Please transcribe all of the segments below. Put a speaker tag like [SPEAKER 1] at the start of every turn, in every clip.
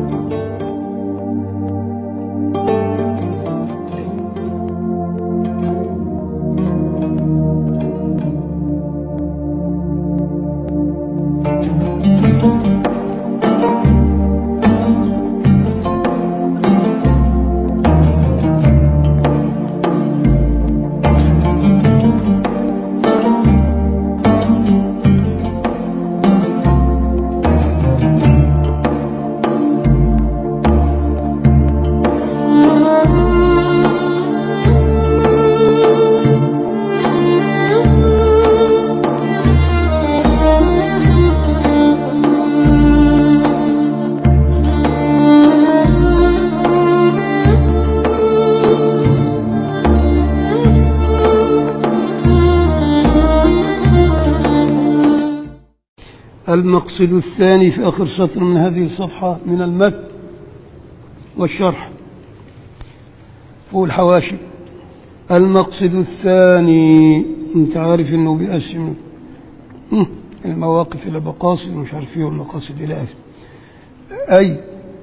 [SPEAKER 1] المقصد الثاني في آخر سطر من هذه الصفحة من المتن والشرح فوق الحواشي المقصد الثاني انت عارف انه بيقسم هم، المواقف الى مقاصد ومش عارف ايه والمقاصد الى اخره اي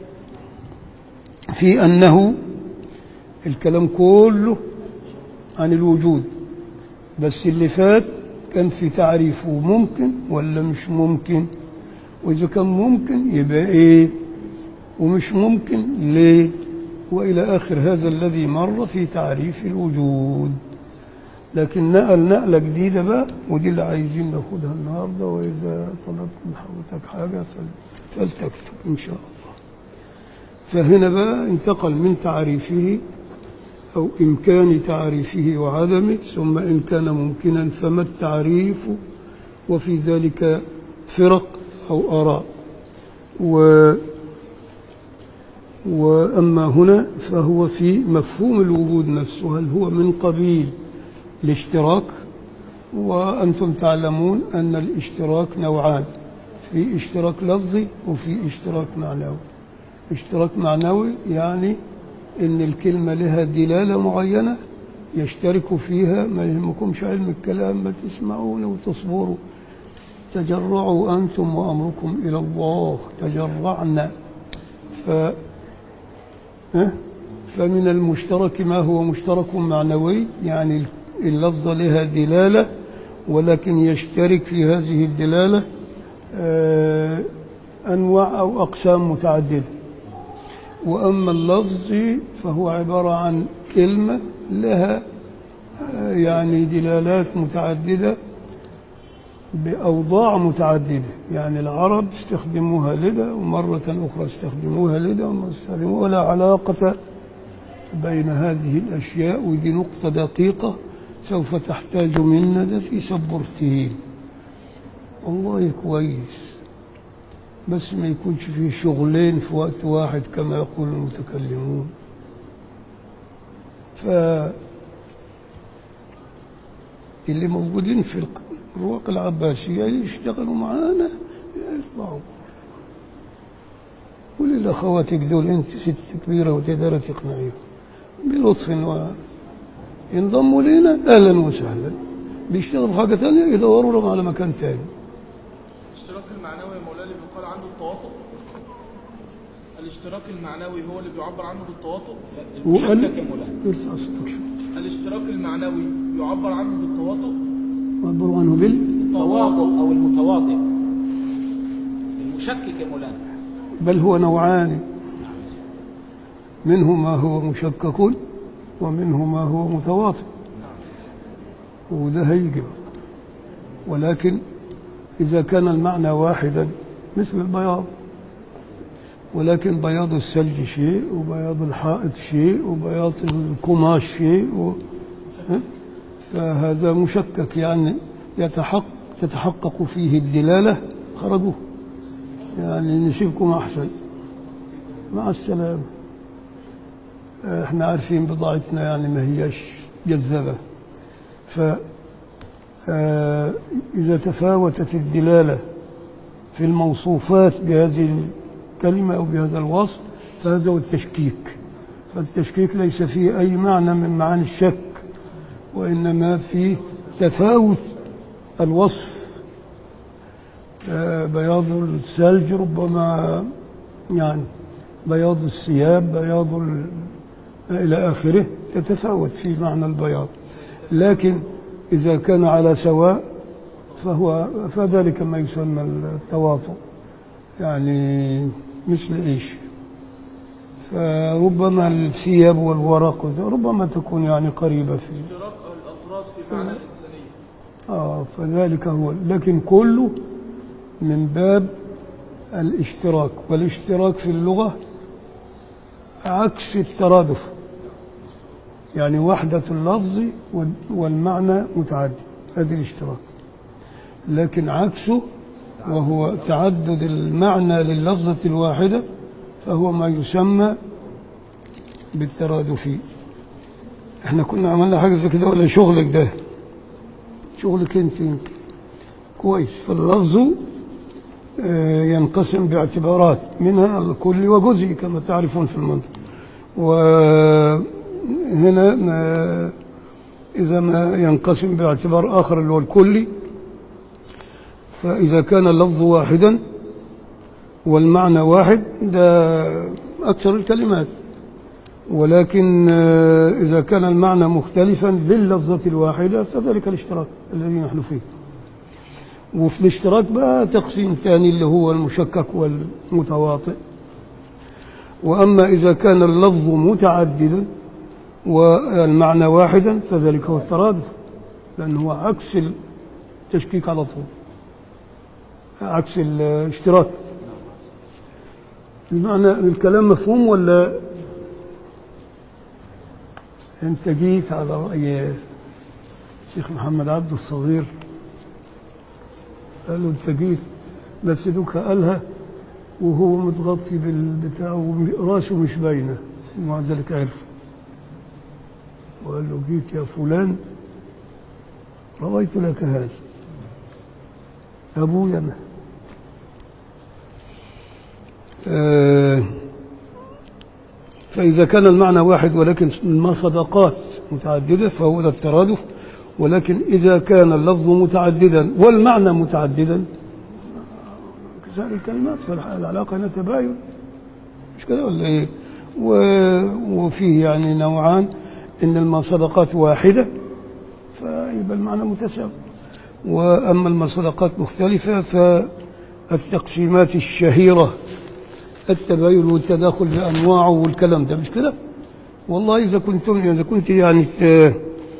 [SPEAKER 1] في انه الكلام كله عن الوجود بس اللي فات كان في تعريفه ممكن ولا مش ممكن وإذا كان ممكن يبقى إيه ومش ممكن ليه وإلى آخر هذا الذي مر في تعريف الوجود لكن نقل نقلة جديدة بقى ودي اللي عايزين ناخدها النهاردة وإذا طلبت من حضرتك حاجة فل- فلتكتب إن شاء الله فهنا بقى انتقل من تعريفه أو إمكان تعريفه وعدمه ثم إن كان ممكنا فما التعريف وفي ذلك فرق أو آراء و وأما هنا فهو في مفهوم الوجود نفسه هل هو من قبيل الاشتراك وأنتم تعلمون أن الاشتراك نوعان في اشتراك لفظي وفي اشتراك معنوي اشتراك معنوي يعني ان الكلمة لها دلالة معينة يشترك فيها ما يهمكمش علم الكلام ما تسمعون وتصبروا تجرعوا أنتم وأمركم إلى الله تجرعنا ف ها؟ فمن المشترك ما هو مشترك معنوي يعني اللفظة لها دلالة ولكن يشترك في هذه الدلالة آه، أنواع أو أقسام متعددة وأما اللفظ فهو عبارة عن كلمة لها آه، يعني دلالات متعددة بأوضاع متعددة يعني العرب استخدموها لدى ومرة أخرى استخدموها لدى ومرة استخدموها ولا علاقة بين هذه الأشياء ودي نقطة دقيقة سوف تحتاج منا ده في سبورتين والله كويس بس ما يكونش فيه شغلين في وقت واحد كما يقول المتكلمون ف اللي موجودين في الرواق العباسية يشتغلوا معانا يطلعوا قولي لأخواتك دول أنت ست كبيرة وتقدر تقنعيهم بلطف وينضموا لنا أهلا وسهلا بيشتغلوا في حاجة تانية يدوروا لهم على مكان تاني
[SPEAKER 2] الاشتراك المعنوي يا مولانا اللي بيقال عنه التواطؤ الاشتراك المعنوي هو اللي بيعبر عنه بالتواطؤ
[SPEAKER 1] وقال
[SPEAKER 2] المشكك يا مولانا
[SPEAKER 1] ارفع صوتك شوية
[SPEAKER 2] الاشتراك المعنوي يعبر عنه بالتواطؤ
[SPEAKER 1] عبروا عنه بال
[SPEAKER 3] التواطؤ أو المتواطئ المشكك يا مولانا
[SPEAKER 1] بل هو نوعان منه ما هو مشكك ومنه ما هو متواطئ وده هيجي ولكن إذا كان المعنى واحدا مثل البياض ولكن بياض الثلج شيء وبياض الحائط شيء وبياض القماش شيء و... ها؟ فهذا مشكك يعني يتحقق تتحقق فيه الدلالة خرجوا يعني نسيبكم أحسن مع السلامة احنا عارفين بضاعتنا يعني ما هيش جذابة ف آه، إذا تفاوتت الدلالة في الموصوفات بهذه الكلمة أو بهذا الوصف فهذا هو التشكيك فالتشكيك ليس فيه أي معنى من معاني الشك وإنما فيه تفاوت الوصف آه، بياض الثلج ربما يعني بياض الثياب بياض ال... إلى آخره تتفاوت في معنى البياض لكن إذا كان على سواء فهو فذلك ما يسمى التواطؤ يعني مثل إيش فربما الثياب والورق ربما تكون يعني قريبة في
[SPEAKER 2] اشتراك الأطراف في معنى الإنسانية
[SPEAKER 1] آه فذلك هو لكن كله من باب الاشتراك والاشتراك في اللغة عكس الترادف يعني وحدة اللفظ وال- والمعنى متعدد هذه الاشتراك لكن عكسه وهو تعدد المعنى لللفظة الواحدة فهو ما يسمى بالترادف احنا كنا عملنا حاجة زي كده ولا شغلك ده شغلك انت يمكن. كويس فاللفظ آه، ينقسم باعتبارات منها الكلي وجزئي كما تعرفون في المنطق وهنا ما إذا ما ينقسم باعتبار آخر اللي هو الكلي فإذا كان اللفظ واحدا والمعنى واحد ده أكثر الكلمات ولكن آه، إذا كان المعنى مختلفا باللفظة الواحدة فذلك الاشتراك الذي نحن فيه وفي الاشتراك بقى تقسيم ثاني اللي هو المشكك والمتواطئ وأما إذا كان اللفظ متعددا والمعنى واحدا فذلك هو الترادف لأنه هو عكس التشكيك على طول عكس الاشتراك المعنى الكلام مفهوم ولا انت جيت على رأي الشيخ محمد عبد الصغير قال له انت جيت بس دوك قالها وهو متغطي بالبتاع وراسه مش باينه ومع ذلك عرف وقال له جيت يا فلان رويت لك هذا ابويا انا آه، فإذا كان المعنى واحد ولكن المصدقات متعددة فهو ده الترادف ولكن إذا كان اللفظ متعددا والمعنى متعددا كسائر الكلمات فالعلاقة هنا تباين مش كده ولا إيه و- وفيه يعني نوعان إن المصدقات واحدة فيبقى المعنى متساوي وأما المصدقات مختلفة فالتقسيمات الشهيرة التباين والتداخل بأنواعه والكلام ده مش كده والله إذا كنتم إذا كنت يعني ت-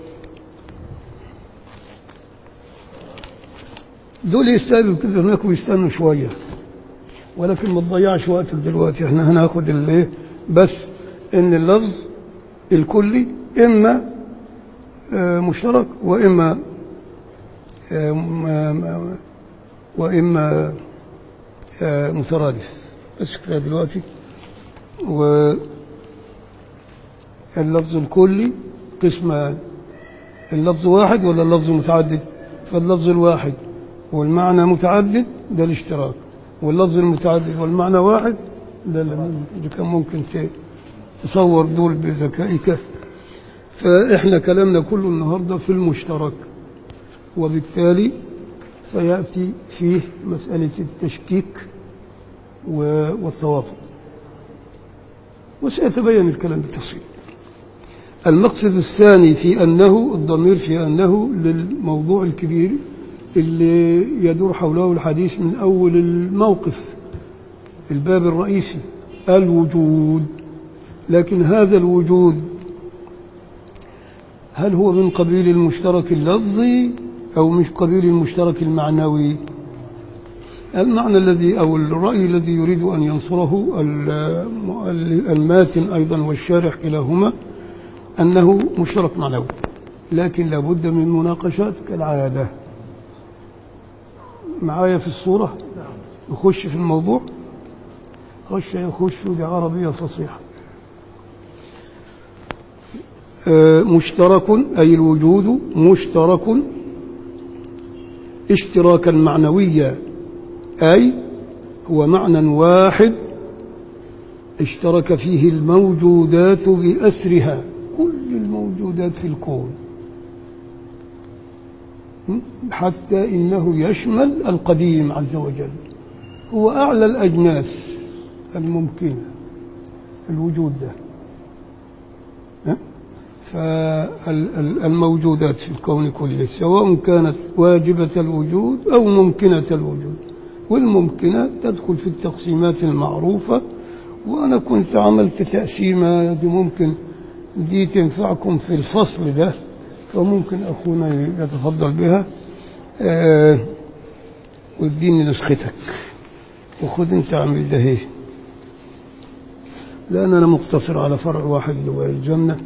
[SPEAKER 1] دول يستاهلوا كده هناك ويستنوا شوية ولكن ما تضيعش وقتك دلوقتي احنا هناخد الايه بس ان اللفظ الكلي اما آه، مشترك واما آه، م- م- واما آه، مترادف بس كده دلوقتي واللفظ الكلي قسمان اللفظ واحد ولا اللفظ متعدد فاللفظ الواحد والمعنى متعدد ده الاشتراك واللفظ المتعدد والمعنى واحد ده اللي اللي كان ممكن ت- تصور دول بذكائك فإحنا كلامنا كله النهاردة في المشترك وبالتالي فيأتي فيه مسألة التشكيك و- والتواطؤ وسيتبين الكلام بالتفصيل المقصد الثاني في أنه الضمير في أنه للموضوع الكبير اللي يدور حوله الحديث من أول الموقف الباب الرئيسي الوجود لكن هذا الوجود هل هو من قبيل المشترك اللفظي أو من قبيل المشترك المعنوي المعنى الذي أو الرأي الذي يريد أن ينصره ال- الماتن أيضا والشارح كلاهما أنه مشترك معنوي لكن لابد من مناقشات كالعادة معايا في الصورة نخش في الموضوع خش يخش بعربية فصيحة آه، مشترك أي الوجود مشترك اشتراكا معنويا أي هو معنى واحد اشترك فيه الموجودات بأسرها كل الموجودات في الكون م? حتى إنه يشمل القديم عز وجل هو أعلى الأجناس الممكنة الوجود ده ها؟ فالموجودات في الكون كله سواء كانت واجبة الوجود أو ممكنة الوجود والممكنة تدخل في التقسيمات المعروفة وأنا كنت عملت تقسيمة دي ممكن دي تنفعكم في الفصل ده فممكن أخونا يتفضل بها آه واديني نسختك وخد انت عمل ده ايه لأن أنا مقتصر على فرع واحد اللي هو الجنة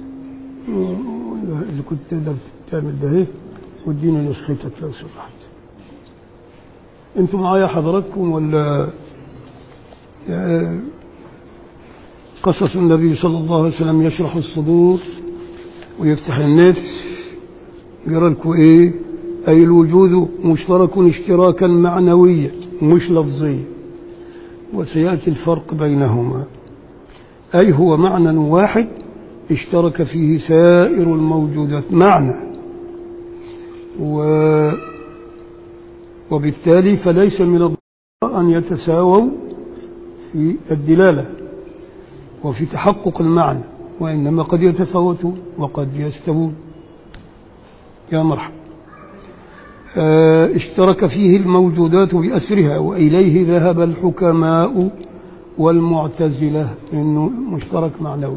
[SPEAKER 1] اللي كنت تقدر تعمل ده ايه واديني نسختك لو سمحت انتوا معايا حضراتكم ولا آه، قصص النبي صلى الله عليه وسلم يشرح الصدور ويفتح النفس يرى لكم ايه اي الوجود مشترك اشتراكا معنويا مش لفظيا وسياتي الفرق بينهما اي هو معنى واحد اشترك فيه سائر الموجودات معنى و وبالتالي فليس من الضرورة أن يتساووا في الدلالة وفي تحقق المعنى وإنما قد يتفاوتون وقد يستوون يا مرحبا آه، اشترك فيه الموجودات بأسرها وإليه ذهب الحكماء والمعتزلة إنه مشترك معنوي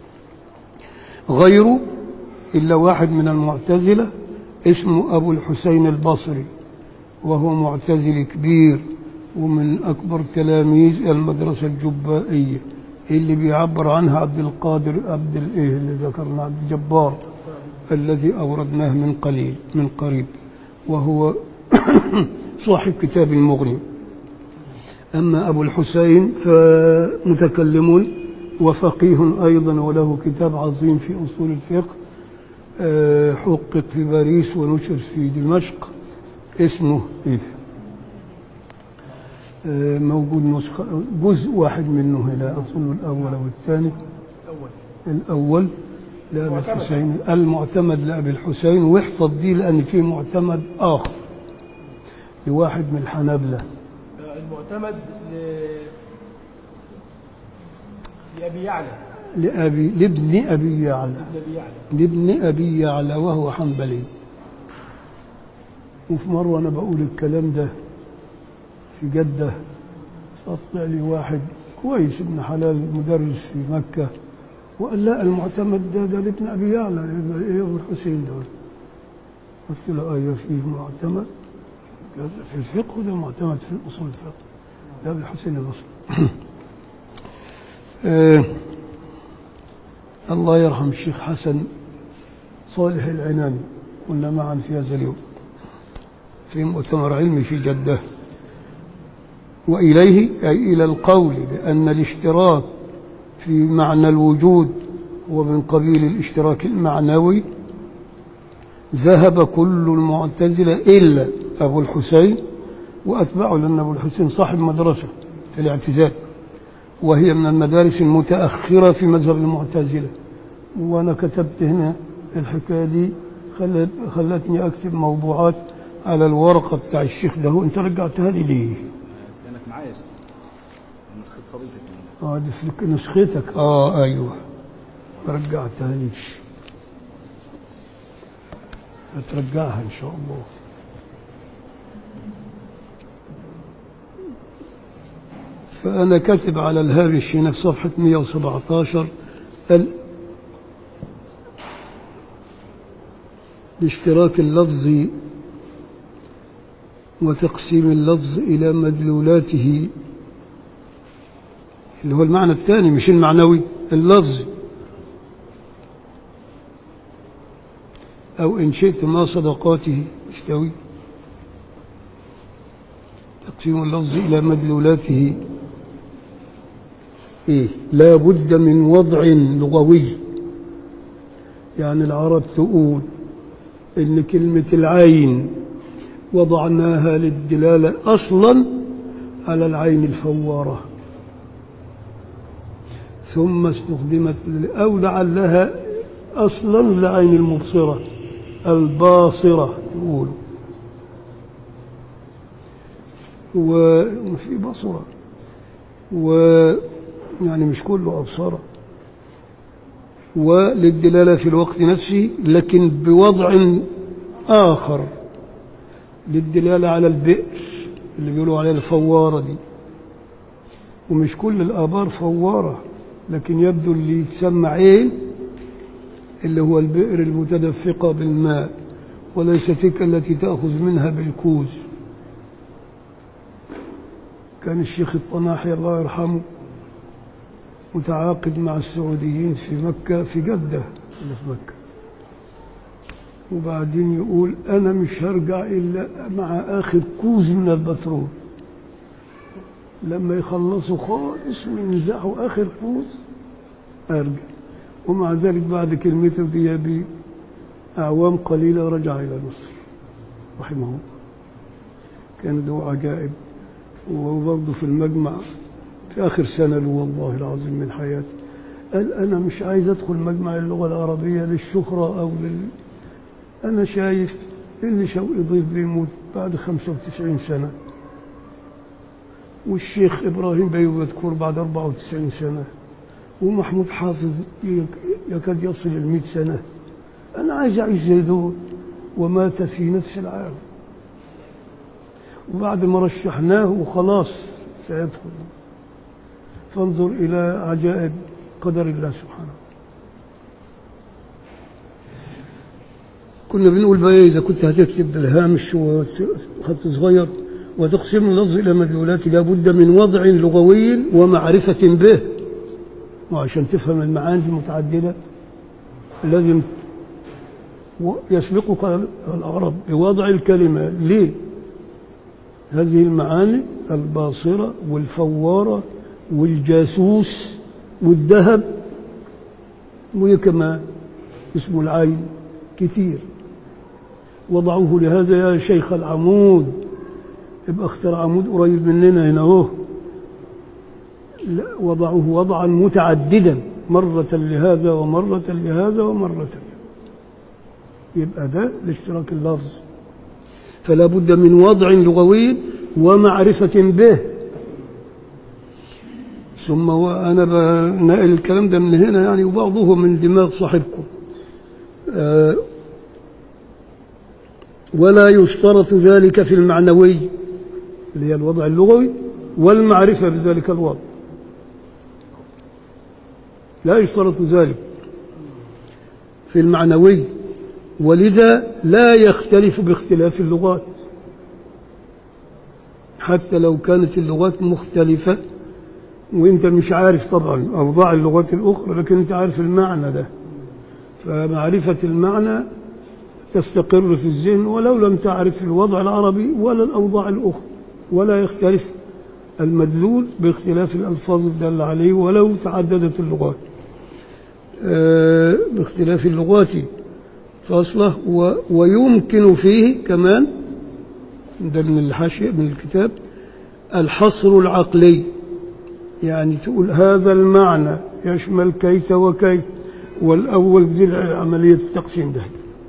[SPEAKER 1] غيره إلا واحد من المعتزلة اسمه أبو الحسين البصري وهو معتزل كبير ومن أكبر تلاميذ المدرسة الجبائية اللي بيعبر عنها عبد القادر عبد الإيه اللي ذكرنا عبد الجبار الذي أوردناه من قليل من قريب وهو صاحب كتاب المغني أما أبو الحسين فمتكلم وفقيه أيضا وله كتاب عظيم في أصول الفقه آه، حقق في باريس ونشر في دمشق اسمه إيه آه، موجود نسخة جزء واحد منه هنا أظن الأول أو الثاني الأول لأبي الحسين المعتمد لأبي الحسين واحفظ دي لأن في معتمد آخر لواحد من الحنابلة
[SPEAKER 3] المعتمد ل... لأبي يعلى
[SPEAKER 1] لأبي لابن أبي يعلى
[SPEAKER 3] لأبي يعلى
[SPEAKER 1] لابن أبي يعلى وهو حنبلي وفي مرة أنا بقول الكلام ده في جدة فطلع لي واحد كويس ابن حلال مدرس في مكة وقال لا المعتمد ده ده لابن أبي يعلى يبقى إيه أبو الحسين دول قلت له أيوة فيه معتمد قال في الفقه وده معتمد في أصول الفقه ده أبو الحسين البصري آه الله يرحم الشيخ حسن صالح العناني كنا معا في هذا اليوم في مؤتمر علمي في جدة وإليه أي إلى القول بأن الاشتراك في معنى الوجود هو من قبيل الاشتراك المعنوي ذهب كل المعتزلة إلا أبو الحسين وأتباعه لأن أبو الحسين صاحب مدرسة في الاعتزال وهي من المدارس المتأخرة في مذهب المعتزلة وأنا كتبت هنا الحكاية دي خلت خلتني أكتب موضوعات على الورقة بتاع الشيخ ده وأنت رجعتها لي ليه؟
[SPEAKER 4] كانت معايا يا شيخ. نسخة فضيلتك
[SPEAKER 1] اه دي في نسختك اه ايوه ما رجعتها ليش هترجعها ان شاء الله فأنا كاتب على الهامش هنا في صفحة 117 ال... الاشتراك اللفظي وتقسيم اللفظ إلى مدلولاته اللي هو المعنى الثاني مش المعنوي اللفظي أو إن شئت ما صدقاته يستوي تقسيم اللفظ إلى مدلولاته إيه لا بد من وضع لغوي يعني العرب تقول إن كلمة العين وضعناها للدلالة أصلا على العين الفوارة ثم استخدمت أو لعلها أصلا لعين المبصرة الباصرة يقولوا وفي بصرة و يعني مش كله أبصر وللدلالة في الوقت نفسه لكن بوضع آخر للدلالة على البئر اللي بيقولوا عليها الفوارة دي ومش كل الآبار فوارة لكن يبدو اللي يتسمى عين اللي هو البئر المتدفقة بالماء وليس تلك التي تأخذ منها بالكوز كان الشيخ الطناحي الله يرحمه متعاقد مع السعوديين في مكة في جدة اللي في مكة وبعدين يقول أنا مش هرجع إلا مع آخر كوز من البترول لما يخلصوا خالص وينزعوا آخر كوز أرجع ومع ذلك بعد كلمته دي بأعوام قليلة رجع إلى مصر رحمه الله كان له عجائب وبرضه في المجمع في آخر سنة له والله العظيم من حياتي قال أنا مش عايز أدخل مجمع اللغة العربية للشهرة أو لل أنا شايف اللي شوقي ضيف بيموت بعد 95 سنة والشيخ إبراهيم بيوم مذكور بعد 94 سنة ومحمود حافظ يكاد يصل ال 100 سنة أنا عايز أعيش زي دول ومات في نفس العام وبعد ما رشحناه وخلاص سيدخل فانظر إلى عجائب قدر الله سبحانه كنا بنقول بقى إذا كنت هتكتب بالهامش وخط صغير وتقسم اللفظ إلى مدلولات لابد من وضع لغوي ومعرفة به وعشان تفهم المعاني المتعددة لازم يسبقك العرب بوضع الكلمة ليه هذه المعاني الباصرة والفوارة والجاسوس والذهب وكما اسم العين كثير وضعوه لهذا يا شيخ العمود يبقى اختار عمود قريب مننا هنا اهو لا وضعوه وضعا متعددا مرة لهذا ومرة لهذا ومرة لهذا يبقى ده الاشتراك اللفظ فلا بد من وضع لغوي ومعرفة به ثم وأنا بنقل الكلام ده من هنا يعني وبعضه من دماغ صاحبكم أه ولا يشترط ذلك في المعنوي اللي هي الوضع اللغوي والمعرفة بذلك الوضع لا يشترط ذلك في المعنوي ولذا لا يختلف باختلاف اللغات حتى لو كانت اللغات مختلفة وانت مش عارف طبعا أوضاع اللغات الأخرى لكن انت عارف المعنى ده فمعرفة المعنى تستقر في الذهن ولو لم تعرف الوضع العربي ولا الأوضاع الأخرى ولا يختلف المدلول باختلاف الألفاظ الدالة عليه ولو تعددت اللغات باختلاف اللغات فأصله ويمكن فيه كمان ده من الحاشية من الكتاب الحصر العقلي يعني تقول هذا المعنى يشمل كيت وكيت والأول ذي عملية التقسيم ده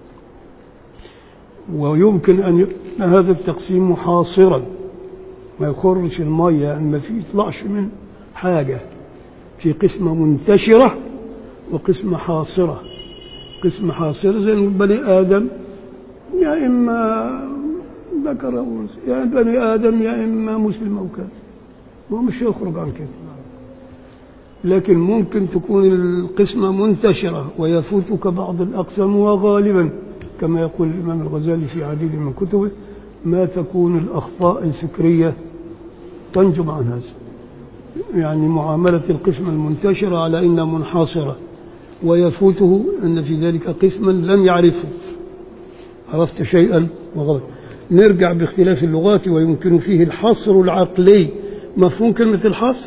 [SPEAKER 1] ويمكن أن يكون هذا التقسيم حاصرا ما يخرج المية يعني ما في يطلعش من حاجة في قسمة منتشرة وقسمة حاصرة قسمة حاصرة زي بني آدم يا إما ذكر أو أنثى يا بني آدم يا إما مسلم أو كافر ما مش يخرج عن كده لكن ممكن تكون القسمة منتشرة ويفوتك بعض الأقسام وغالبا كما يقول الإمام الغزالي في عديد من كتبه ما تكون الأخطاء الفكرية تنجم عن هذا يعني معاملة القسمة المنتشرة على إنها منحاصرة ويفوته أن في ذلك قسما لم يعرفه عرفت شيئا وغلط نرجع باختلاف اللغات ويمكن فيه الحصر العقلي مفهوم كلمة الحصر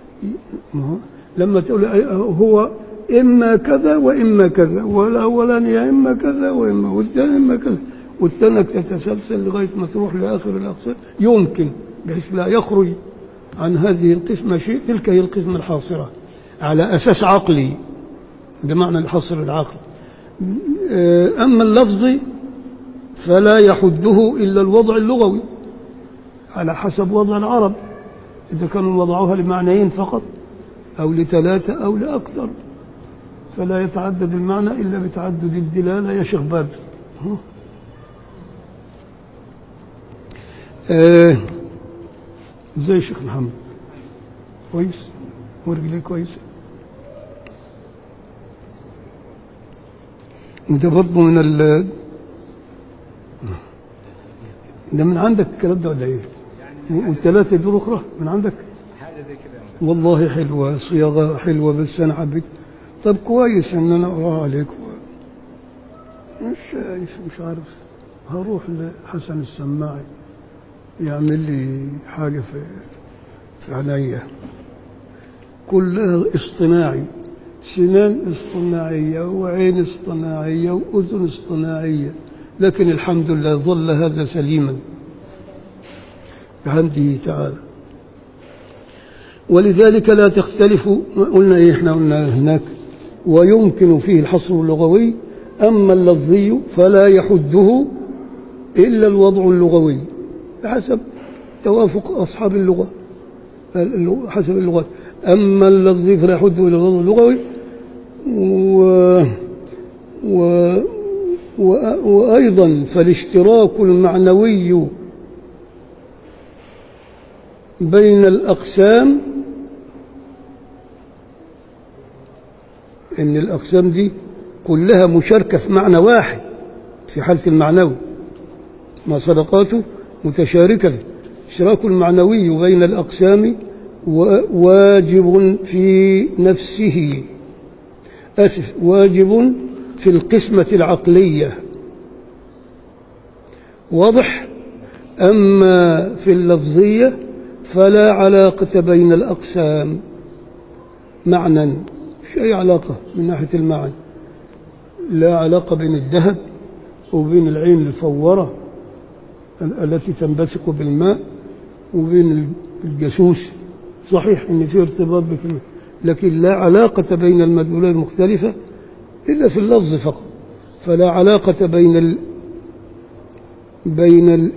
[SPEAKER 1] لما تقول هو إما كذا وإما كذا والأولاني يا إما كذا وإما والثاني إما كذا والثانية تتسلسل لغاية ما تروح لآخر الأقسام يمكن بحيث لا يخرج عن هذه القسمة شيء تلك هي القسمة الحاصرة على أساس عقلي ده معنى الحصر العقلي أما اللفظي فلا يحده إلا الوضع اللغوي على حسب وضع العرب إذا كانوا وضعوها لمعنيين فقط أو لثلاثة أو لأكثر فلا يتعدد المعنى إلا بتعدد الدلالة يا شيخ بدر ها؟ آه، زي الشيخ محمد كويس ورجليه كويسة وده برضه من ال ده من عندك الكلام ده ولا ايه؟ والثلاثة دول أخرى من عندك؟
[SPEAKER 4] حاجة زي كده
[SPEAKER 1] والله حلوة صياغة حلوة بس أنا حبيت طب كويس إن أنا أقراها عليك مش شايف مش عارف هروح لحسن السماعي يعمل لي حاجة في في عينيا كلها اصطناعي سنان اصطناعية وعين اصطناعية وأذن اصطناعية لكن الحمد لله ظل هذا سليما بحمده تعالى ولذلك لا تختلف قلنا ايه احنا قلنا هناك ويمكن فيه الحصر اللغوي اما اللفظي فلا يحده الا الوضع اللغوي بحسب توافق اصحاب اللغه اللغة- حسب اللغات اما اللفظي فلا يحده الا الوضع اللغوي و و و وايضا فالاشتراك المعنوي بين الأقسام إن الأقسام دي كلها مشاركة في معنى واحد في حالة المعنوي ما صدقاته متشاركة اشتراك المعنوي بين الأقسام و- واجب في نفسه آسف واجب في القسمة العقلية واضح أما في اللفظية فلا علاقة بين الأقسام معنى مش أي علاقة من ناحية المعنى لا علاقة بين الذهب وبين العين الفورة ال- التي تنبثق بالماء وبين الجاسوس صحيح ان في ارتباط بكلمة لكن لا علاقة بين المدلولات المختلفة إلا في اللفظ فقط فلا علاقة بين ال بين ال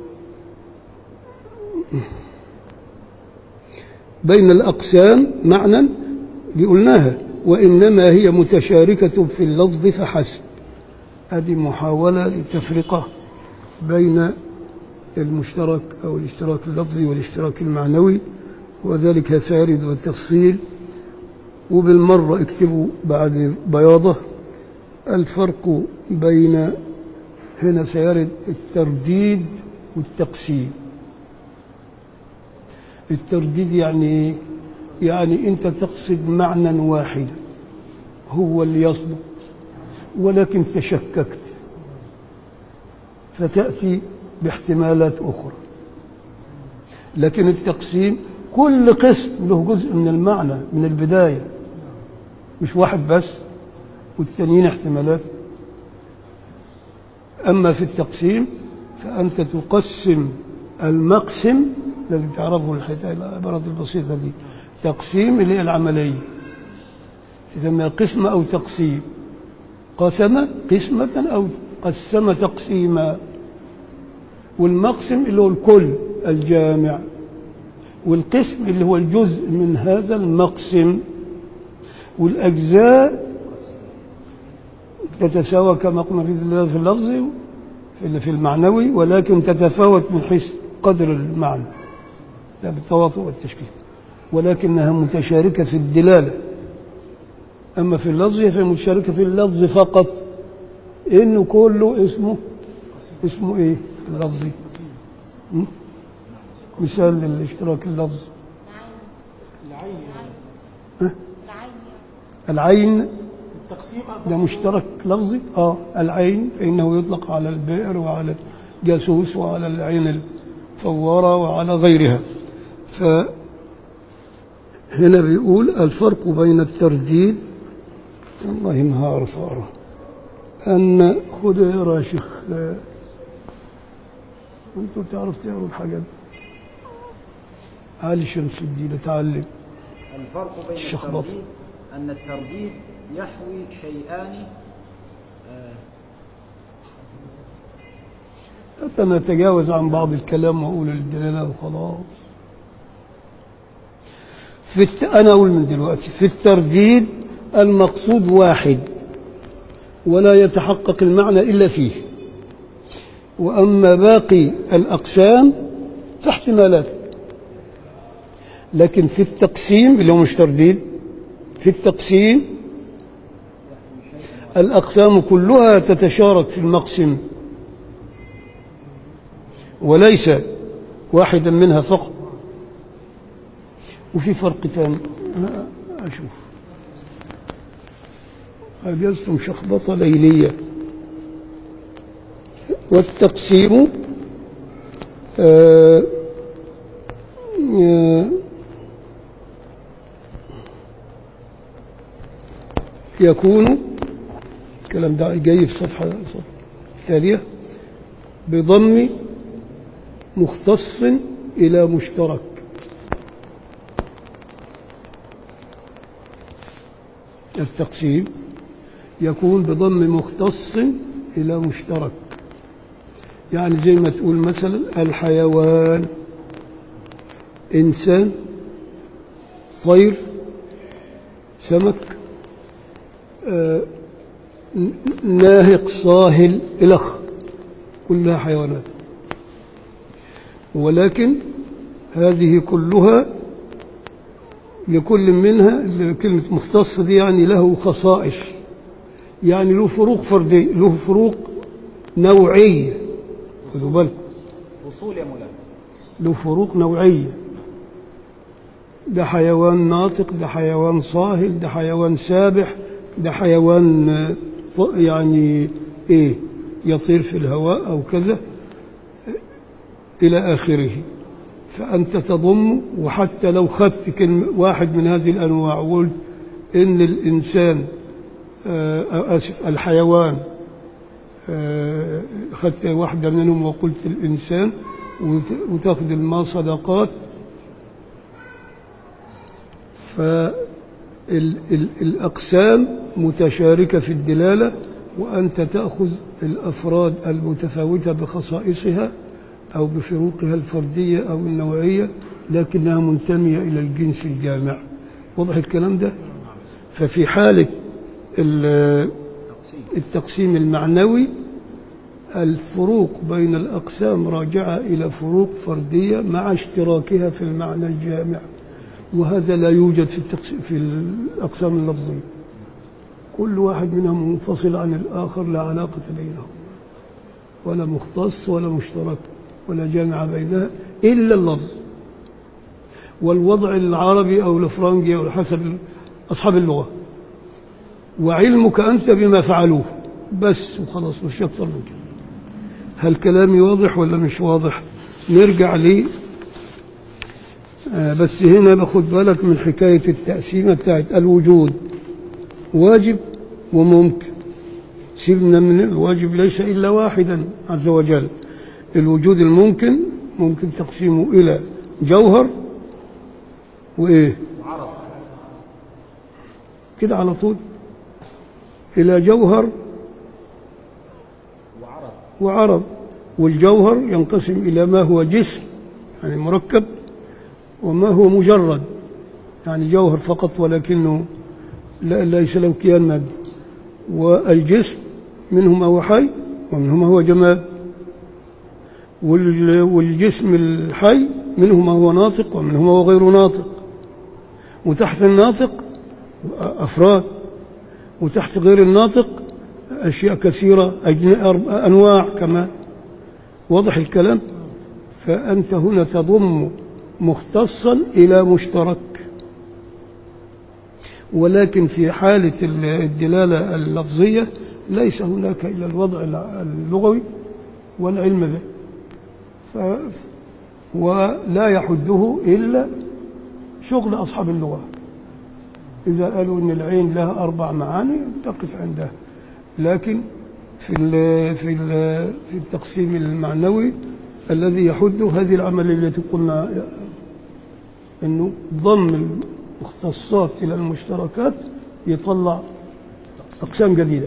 [SPEAKER 1] بين الأقسام معنى دي قلناها وإنما هي متشاركة في اللفظ فحسب هذه محاولة للتفرقة بين المشترك أو الاشتراك اللفظي والاشتراك المعنوي وذلك سيرد بالتفصيل وبالمرة اكتبوا بعد بياضة الفرق بين هنا سيرد الترديد والتقسيم الترديد يعني إيه؟ يعني انت تقصد معنى واحدا هو اللي يصدق ولكن تشككت فتأتي باحتمالات أخرى لكن التقسيم كل قسم له جزء من المعنى من البداية مش واحد بس والتانيين احتمالات أما في التقسيم فأنت تقسم المقسم لازم تعرفوا الحكاية العبارات البسيطة دي تقسيم اللي هي العملية تسميها قسم أو تقسيم قسم قسمة أو قسم تقسيما والمقسم اللي هو الكل الجامع والقسم اللي هو الجزء من هذا المقسم والأجزاء تتساوى كما قلنا في في اللفظ في في المعنوي ولكن تتفاوت من حيث قدر المعنى لا بالتواطؤ والتشكيل ولكنها متشاركة في الدلالة أما في اللفظ فهي متشاركة في اللفظ فقط إنه كله اسمه اسمه إيه اللفظي م? مثال للاشتراك اللفظي
[SPEAKER 3] العين يعني
[SPEAKER 1] ها؟ العين
[SPEAKER 3] التقسيم
[SPEAKER 1] ده مشترك لفظي اه العين فإنه يطلق على البئر وعلى الجاسوس وعلى العين الفوارة وعلى غيرها فهنا بيقول الفرق بين الترديد والله ما هعرف أقرأ أن خد اقرا يا شيخ آه، انتوا تعرف تقروا الحاجات علي شمس الدين اتعلم
[SPEAKER 4] الفرق بين
[SPEAKER 1] الشخبطة.
[SPEAKER 4] الترديد أن الترديد يحوي شيئان آه،
[SPEAKER 1] حتى نتجاوز عن بعض الكلام وأقول الدلالة وخلاص في الت... أنا أقول من دلوقتي في الترديد المقصود واحد ولا يتحقق المعنى إلا فيه وأما باقي الأقسام فاحتمالات لكن في التقسيم اللي هو مش ترديد في التقسيم الأقسام كلها تتشارك في المقسم وليس واحدا منها فقط وفي فرق ثاني أنا أشوف أجزتم شخبطة ليلية والتقسيم آه آه يكون الكلام ده جاي في صفحة الثانية بضم مختص إلى مشترك التقسيم يكون بضم مختص إلى مشترك يعني زي ما تقول مثلا الحيوان إنسان طير سمك آه ناهق صاهل إلخ كلها حيوانات ولكن هذه كلها لكل منها كلمة مختص دي يعني له خصائص يعني له فروق فردية له فروق نوعية خذوا بالكم
[SPEAKER 4] وصول يا مولانا
[SPEAKER 1] له فروق نوعية ده حيوان ناطق ده حيوان صاهل ده حيوان سابح ده حيوان يعني ايه يطير في الهواء او كذا الى اخره فانت تضم وحتى لو خدت كلمة واحد من هذه الانواع وقلت ان الانسان آه اسف الحيوان آه خدت واحدة منهم وقلت الانسان وتاخذ الماء صدقات فالأقسام متشاركة في الدلالة وأنت تأخذ الأفراد المتفاوتة بخصائصها أو بفروقها الفردية أو النوعية لكنها منتمية إلى الجنس الجامع واضح الكلام ده ففي حالة التقسيم المعنوي الفروق بين الأقسام راجعة إلى فروق فردية مع اشتراكها في المعنى الجامع وهذا لا يوجد في التقسيم في الأقسام اللفظية كل واحد منهم منفصل عن الآخر لا علاقة بينهم ولا مختص ولا مشترك ولا جامع بينها إلا اللفظ والوضع العربي أو الفرنجي أو حسب أصحاب اللغة وعلمك أنت بما فعلوه بس وخلاص مش أكثر من كده هل كلامي واضح ولا مش واضح نرجع لي آه بس هنا باخد بالك من حكاية التقسيمة بتاعت الوجود واجب وممكن سيبنا من الواجب ليس إلا واحدا عز وجل الوجود الممكن ممكن تقسيمه إلى جوهر وإيه كده على طول إلى جوهر وعرض والجوهر ينقسم إلى ما هو جسم يعني مركب وما هو مجرد يعني جوهر فقط ولكنه لا ليس له كيان مادي والجسم منه ما هو حي ومنه ما هو جماد والجسم الحي منه ما هو ناطق ومنه ما هو غير ناطق وتحت الناطق أفراد وتحت غير الناطق أشياء كثيرة أنواع كمان واضح الكلام فأنت هنا تضم مختصا إلى مشترك ولكن في حالة الدلالة اللفظية ليس هناك إلا الوضع اللغوي والعلم به ف ولا يحده إلا شغل أصحاب اللغة إذا قالوا أن العين لها أربع معاني تقف عندها لكن في ال في ال في التقسيم المعنوي الذي يحد هذه العملية التي قلنا أنه ضم المختصات إلى المشتركات يطلع أقسام جديدة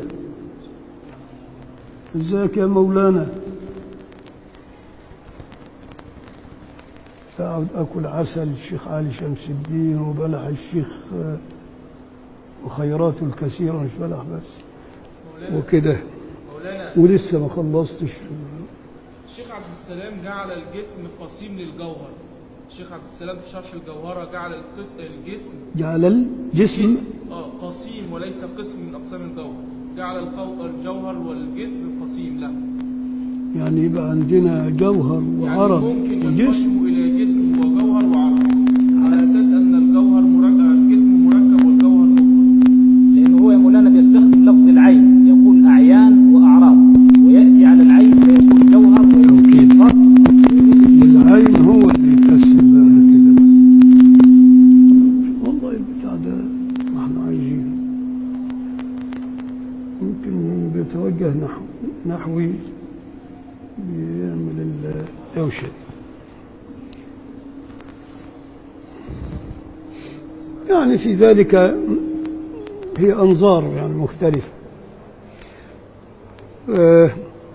[SPEAKER 1] ازيك يا مولانا أقعد أكل عسل الشيخ علي شمس الدين وبلح الشيخ آه، وخيراته الكثيرة مش بلح بس
[SPEAKER 2] مولانا
[SPEAKER 1] وكده
[SPEAKER 2] مولانا
[SPEAKER 1] ولسه ما خلصتش
[SPEAKER 2] الشيخ عبد السلام جعل الجسم قسيم للجوهر الشيخ عبد السلام في شرح الجوهرة جعل القس- الجسم
[SPEAKER 1] جعل الجسم
[SPEAKER 2] اه قسيم وليس قسم من أقسام الجوهر جعل القو- الجوهر والجسم قسيم له
[SPEAKER 1] يعني يبقى عندنا جوهر
[SPEAKER 2] يعني
[SPEAKER 1] وعرض
[SPEAKER 2] ممكن
[SPEAKER 1] وجسم
[SPEAKER 2] ينقسم إلى جسم وجوهر وعرض على أساس أن الجوهر مركب الجسم مركب والجوهر مفرد
[SPEAKER 4] لأنه هو يا مولانا بيستخدم لفظ العين يقول أعيان وأعراض ويأتي على العين فيكون جوهر ويكون فرد
[SPEAKER 1] العين هو اللي يكسب بعد كده والله البتاع ده ما احنا عايزينه يمكن بيتوجه نحو نحوي بيعمل الدوشة دي. يعني في ذلك هي أنظار يعني مختلفة آه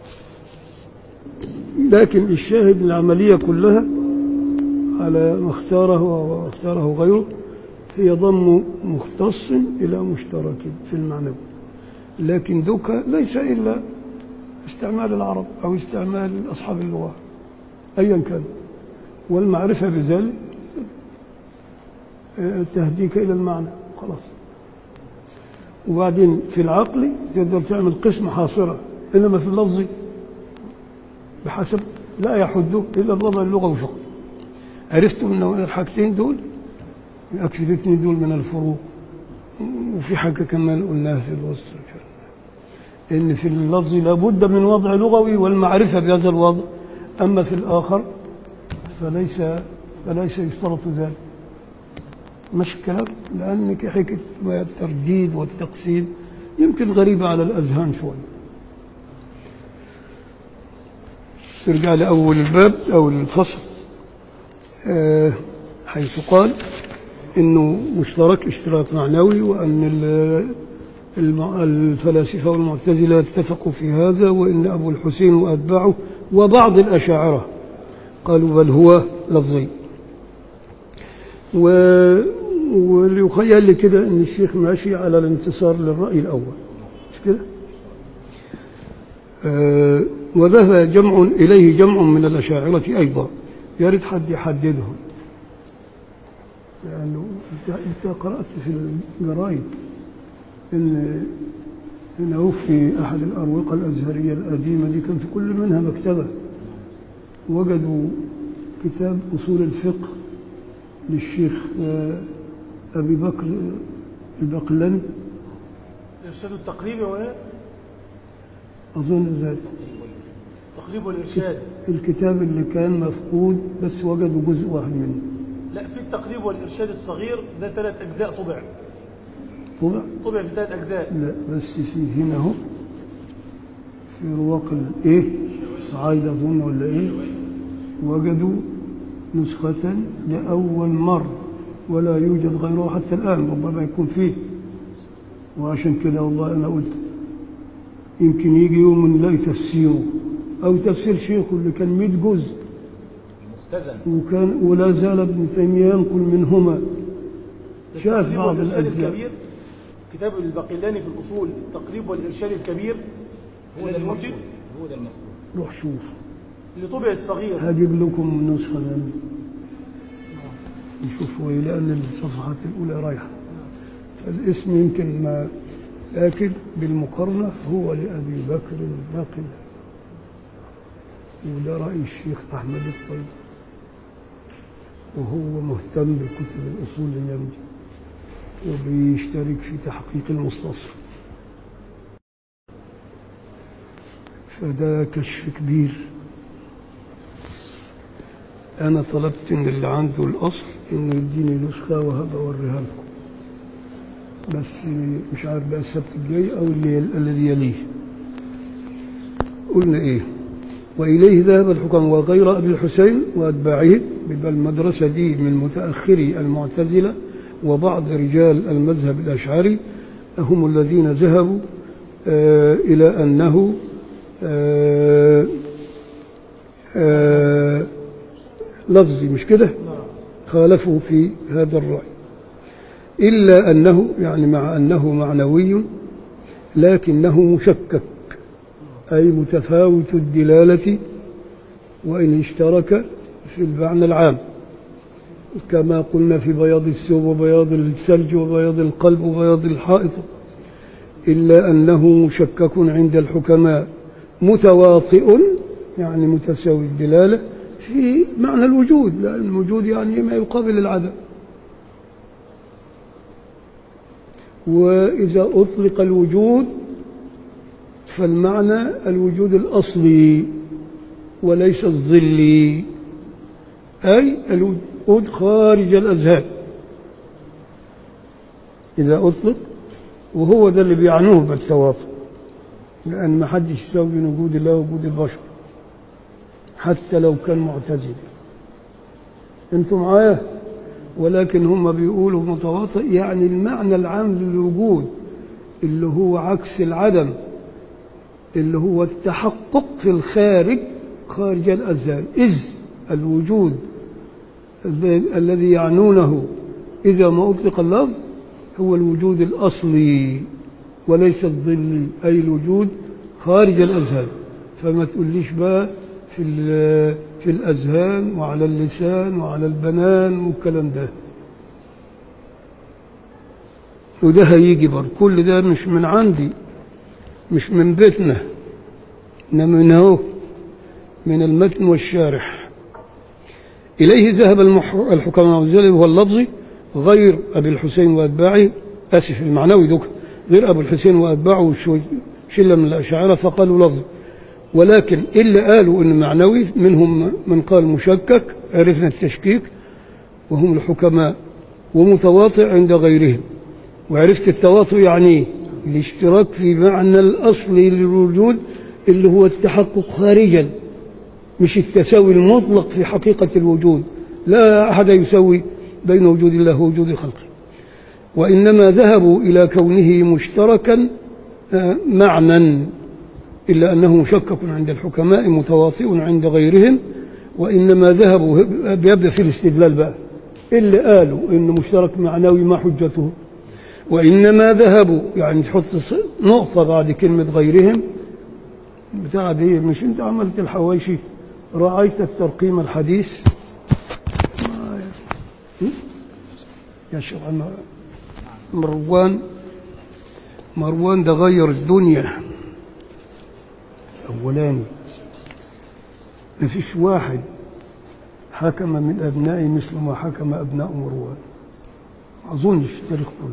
[SPEAKER 1] لكن الشاهد العملية كلها على ما اختاره واختاره غيره هي ضم مختص إلى مشترك في المعنى لكن ذوك ليس إلا استعمال العرب أو استعمال أصحاب اللغة أيا كان والمعرفة بذلك آه، تهديك إلى المعنى خلاص وبعدين في العقل تقدر تعمل قسم حاصرة إنما في اللفظ بحسب لا يحد إلا الوضع اللغوي فقط عرفتم أن الحاجتين دول يكفي الاثنين دول من الفروق وفي حاجة كمان قلناها في الوسط إن في اللفظ لابد من وضع لغوي والمعرفة بهذا الوضع أما في الآخر فليس فليس يشترط ذلك مش الكلام لأن حكاية الترديد والتقسيم يمكن غريبة على الأذهان شوية ترجع لأول الباب أو الفصل آه، حيث قال إنه مشترك اشتراك معنوي وأن ال- الم- الفلاسفة والمعتزلة اتفقوا في هذا وإن أبو الحسين وأتباعه وبعض الأشاعرة قالوا بل هو لفظي و... وليخيل لي كده ان الشيخ ماشي على الانتصار للرأي الأول مش كده آه وذهب جمع إليه جمع من الأشاعرة أيضا يا ريت حد يحددهم لأنه أنت, انت قرأت في الجرايد إن إنه في أحد الأروقة الأزهرية القديمة دي كان في كل منها مكتبة وجدوا كتاب أصول الفقه للشيخ آه، أبي بكر البقلاني
[SPEAKER 3] الإرشاد التقريبي ولا
[SPEAKER 1] أظن ذلك
[SPEAKER 3] التقريب والإرشاد
[SPEAKER 1] الكتاب اللي كان مفقود بس وجدوا جزء واحد منه
[SPEAKER 3] لا في التقريب والإرشاد الصغير ده ثلاث أجزاء طبع
[SPEAKER 1] طبع
[SPEAKER 3] طبع في ثلاث أجزاء
[SPEAKER 1] لا بس في هنا اهو في رواق الايه صعايد اظن ولا ايه وجدوا نسخة لأول مرة ولا يوجد غيرها حتى الآن ربما يكون فيه وعشان كده والله أنا قلت يمكن يجي يوم نلاقي تفسيره أو تفسير شيخه اللي كان 100 جزء
[SPEAKER 4] مختزن
[SPEAKER 1] وكان ولا زال ابن تيمية ينقل منهما شاف
[SPEAKER 3] التقريب
[SPEAKER 1] بعض
[SPEAKER 3] والإرشاد
[SPEAKER 1] الأجزاء
[SPEAKER 3] الكبير كتاب البقلاني في الأصول التقريب والإرشاد الكبير
[SPEAKER 4] هو ده
[SPEAKER 3] الذي
[SPEAKER 4] المقصود
[SPEAKER 3] وجد
[SPEAKER 4] هو ده المقصود
[SPEAKER 1] روح شوف
[SPEAKER 3] اللي طبع الصغير
[SPEAKER 1] هجيب لكم نسخة منه نشوفوا إيه لأن الصفحات الأولى رايحة فالاسم يمكن ما لكن بالمقارنة هو لأبي بكر الباقر وده رأي الشيخ أحمد الطيب وهو مهتم بكتب الأصول الأيام دي وبيشترك في تحقيق المستصفى فده كشف كبير أنا طلبت إن اللي عنده الأصل إنه يديني نسخة وهبقى أوريها لكم بس مش عارف بقى السبت الجاي أو اللي الذي يليه قلنا إيه وإليه ذهب الحكم وغير أبي الحسين وأتباعه بل المدرسة دي من متأخري المعتزلة وبعض رجال المذهب الأشعري هم الذين ذهبوا آه إلى أنه آه آه لفظي مش كده خالفوا في هذا الرأي إلا أنه يعني مع أنه معنوي لكنه مشكك أي متفاوت الدلالة وإن اشترك في المعنى العام كما قلنا في بياض الثوب وبياض الثلج وبياض القلب وبياض الحائط إلا أنه مشكك عند الحكماء متواطئ يعني متساوي الدلالة في معنى الوجود لأن الوجود يعني ما يقابل العدم وإذا أطلق الوجود فالمعنى الوجود الأصلي وليس الظلي أي الوجود خارج الأذهان إذا أطلق وهو ده اللي بيعنوه بالتواطؤ لأن ما حدش يساوي بين وجود الله ووجود البشر حتى لو كان معتزل انتم معايا ولكن هم بيقولوا متواطئ يعني المعنى العام للوجود اللي هو عكس العدم اللي هو التحقق في الخارج خارج الأذهان إذ الوجود الذي يعنونه إذا ما أطلق اللفظ هو الوجود الأصلي وليس الظلي أي الوجود خارج الأذهان فما تقوليش بقى في في الأذهان وعلى اللسان وعلى البنان والكلام ده وده هيجي برضه كل ده مش من عندي مش من بيتنا إنما من هو من المتن والشارح إليه ذهب الحكماء والزلل وهو اللفظي غير أبي الحسين وأتباعه آسف المعنوي دوك غير أبو الحسين وأتباعه شلة من الأشاعرة فقالوا لفظي ولكن اللي قالوا إن معنوي منهم من قال مشكك عرفنا التشكيك وهم الحكماء ومتواطئ عند غيرهم وعرفت التواطؤ يعني الاشتراك في معنى الأصلي للوجود اللي هو التحقق خارجا مش التساوي المطلق في حقيقة الوجود لا أحد يسوي بين وجود الله ووجود خلقه وإنما ذهبوا إلى كونه مشتركا معنى إلا أنه مشكك عند الحكماء متواطئ عند غيرهم وإنما ذهبوا بيبدأ في الاستدلال بقى اللي قالوا إنه مشترك معنوي ما حجته وإنما ذهبوا يعني تحط نقطة بعد كلمة غيرهم بتاع دي مش أنت عملت الحواشي رأيت الترقيم الحديث يا شيخ مروان مروان ده غير الدنيا أولاني ما فيش واحد حكم من أبنائي مثل ما حكم أبناء مروان ما أظنش التاريخ كله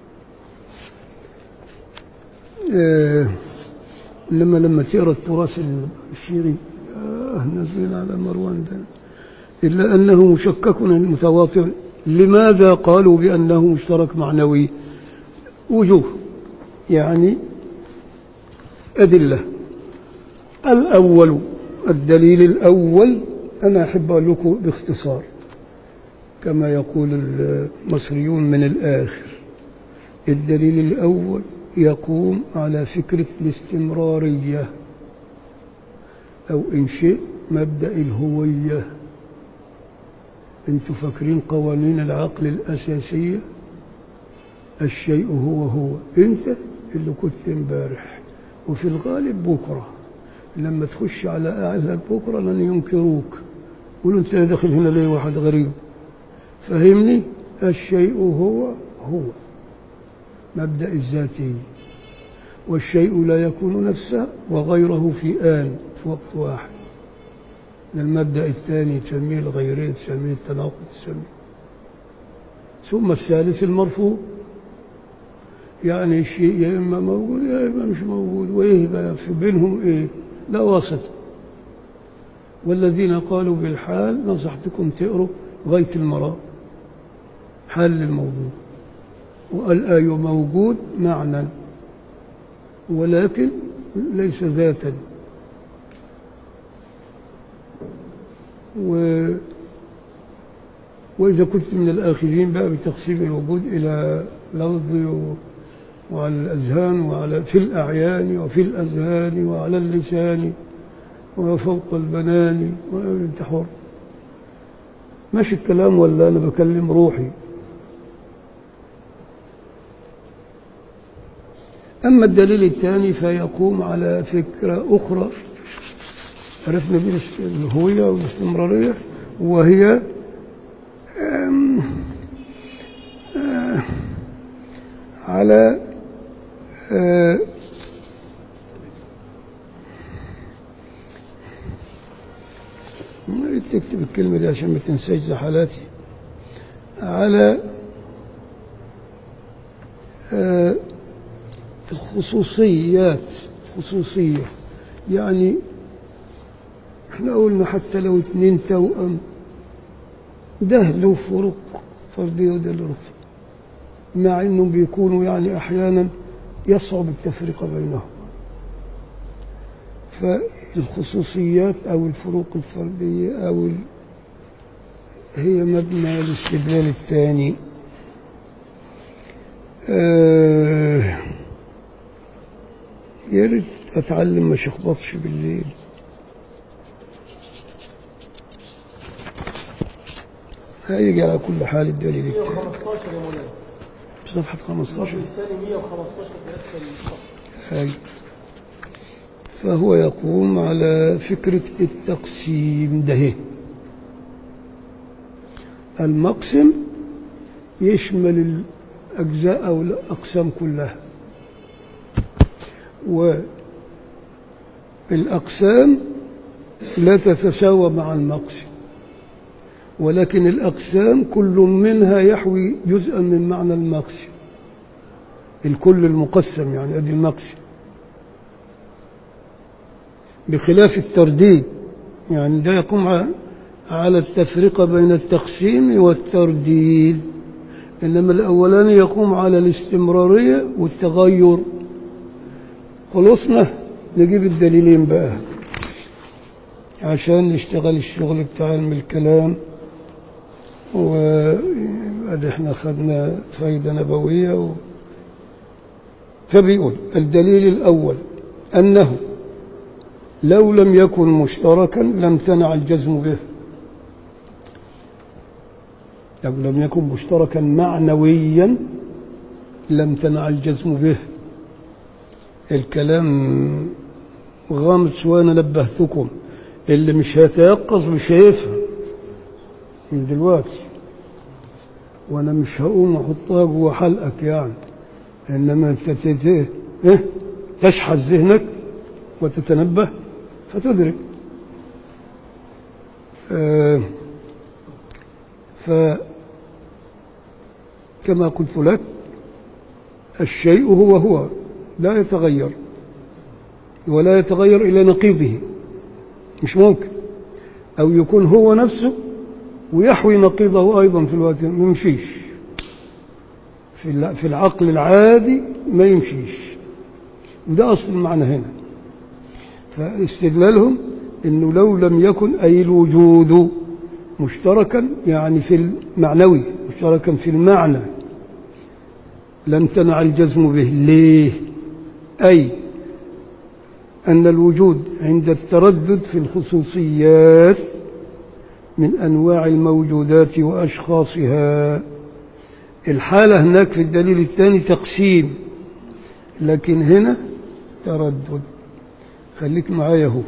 [SPEAKER 1] آه لما لما تقرا التراث الشيري آه نزل على مروان ده إلا أنه مشكك متواطئ لماذا قالوا بأنه مشترك معنوي وجوه يعني أدلة الأول الدليل الأول أنا أحب أقول لكم باختصار كما يقول المصريون من الآخر الدليل الأول يقوم على فكرة الاستمرارية أو إن شئت مبدأ الهوية أنتم فاكرين قوانين العقل الأساسية الشيء هو هو أنت اللي كنت امبارح وفي الغالب بكرة لما تخش على أهلك بكرة لن ينكروك يقولوا أنت داخل هنا ليه واحد غريب فهمني الشيء هو هو مبدأ الذاتي والشيء لا يكون نفسه وغيره في آن في وقت واحد المبدأ الثاني تسميه الغيرية تسميه التناقض تسميه ثم الثالث المرفوض يعني الشيء يا إما موجود يا إما مش موجود وإيه بقى في بينهم إيه لا واسط والذين قالوا بالحال نصحتكم تقروا غاية المرام حل الموضوع والآي موجود معنى ولكن ليس ذاتا و وإذا كنت من الآخذين بقى بتقسيم الوجود إلى لفظي وعلى الأذهان وعلى في الأعيان وفي الأذهان وعلى اللسان وفوق البنان وأنت حر ماشي الكلام ولا أنا بكلم روحي أما الدليل الثاني فيقوم على فكرة أخرى عرفنا بيه الهوية والاستمرارية وهي أم، آه، على آه، ما أريد تكتب الكلمة دي عشان ما تنساش زحلاتي على آه، الخصوصيات خصوصية يعني احنا قلنا حتى لو اتنين توأم ده له فروق فردية وده له فروق مع انهم بيكونوا يعني احيانا يصعب التفرقة بينهم فالخصوصيات او الفروق الفردية او ال... هي مبنى الاستدلال الثاني آه يا ريت اتعلم ما شخبطش بالليل هيجي على كل حال الدليل الثاني
[SPEAKER 3] 115 يا مولانا
[SPEAKER 1] صفحة 15
[SPEAKER 3] الثاني 115 في اسفل الصف
[SPEAKER 1] هاي فهو يقوم على فكرة التقسيم ده المقسم يشمل الأجزاء أو الأقسام كلها والأقسام لا تتساوى مع المقسم ولكن الأقسام كل منها يحوي جزءا من معنى المقسم الكل المقسم يعني ادي المقسم بخلاف الترديد يعني ده يقوم ع- على التفرقة بين التقسيم والترديد إنما الأولاني يقوم على الاستمرارية والتغير خلصنا نجيب الدليلين بقى عشان نشتغل الشغل بتاع علم الكلام وبعد احنا خدنا فايدة نبوية و... فبيقول الدليل الأول أنه لو لم يكن مشتركا لم تنع الجزم به لو لم يكن مشتركا معنويا لم تنع الجزم به الكلام غامض وانا نبهتكم اللي مش هيتيقظ مش هيفهم من دلوقتي وانا مش هقوم احطها جوه حلقك يعني انما انت ت- ت- إيه؟ تشحذ ذهنك وتتنبه فتدرك آه فكما قلت لك الشيء هو هو لا يتغير ولا يتغير إلى نقيضه مش ممكن أو يكون هو نفسه ويحوي نقيضه أيضا في الوقت ما يمشيش في الع- في العقل العادي ما يمشيش وده أصل المعنى هنا فاستدلالهم انه لو لم يكن اي الوجود مشتركا يعني في المعنوي مشتركا في المعنى لم تنع الجزم به ليه اي ان الوجود عند التردد في الخصوصيات من انواع الموجودات واشخاصها الحاله هناك في الدليل الثاني تقسيم لكن هنا تردد خليك معايا هو